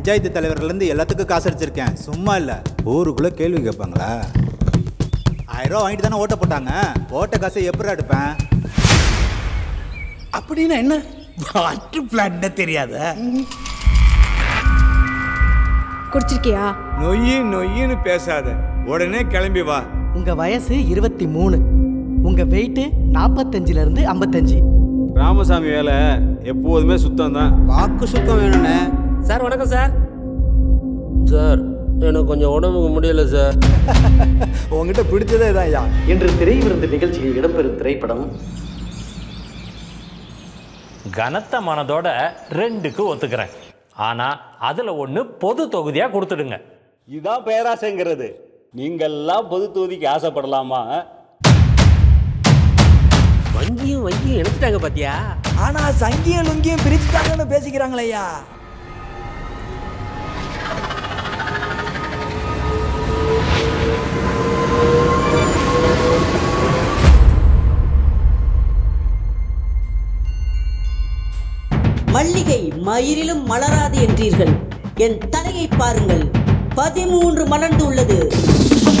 பஞ்சாயத்து தலைவர்லேருந்து எல்லாத்துக்கும் காசு அடிச்சிருக்கேன் சும்மா இல்லை ஊருக்குள்ளே கேள்வி கேட்பாங்களா ஆயிரம் ரூபா வாங்கிட்டு தானே ஓட்ட போட்டாங்க ஓட்ட காசை எப்படி எடுப்பேன் அப்படின்னா என்ன வாட்டர் பிளான் தெரியாத குடிச்சிருக்கியா நொய்யு நொய்யுன்னு பேசாத உடனே கிளம்பி வா உங்க வயசு இருபத்தி மூணு உங்க வெயிட் நாற்பத்தஞ்சுல இருந்து ஐம்பத்தஞ்சு ராமசாமி வேலை எப்போதுமே சுத்தம் தான் வாக்கு சுத்தம் வேணும்னே சார் வணக்கம் சார் சார் எனக்கு கொஞ்சம் உடம்புக்கு முடியல சார் உங்ககிட்ட பிடிச்சதே தான் ஐயா இன்று திரைவிருந்து நிகழ்ச்சியில் இடம்பெறும் திரைப்படம் கனத்த மனதோட ரெண்டுக்கு ஒத்துக்கிறேன் ஆனா அதுல ஒண்ணு பொது தொகுதியா கொடுத்துடுங்க இதான் பேராசைங்கிறது நீங்கள்லாம் பொது தொகுதிக்கு ஆசைப்படலாமா வங்கியும் வங்கியும் எடுத்துட்டாங்க பாத்தியா ஆனா சங்கியும் லுங்கியும் பிரிச்சுட்டாங்கன்னு பேசிக்கிறாங்களே ஐயா மல்லிகை மயிரிலும் மலராது என்றீர்கள் என் தலையை பாருங்கள் பதிமூன்று மலர்ந்து உள்ளது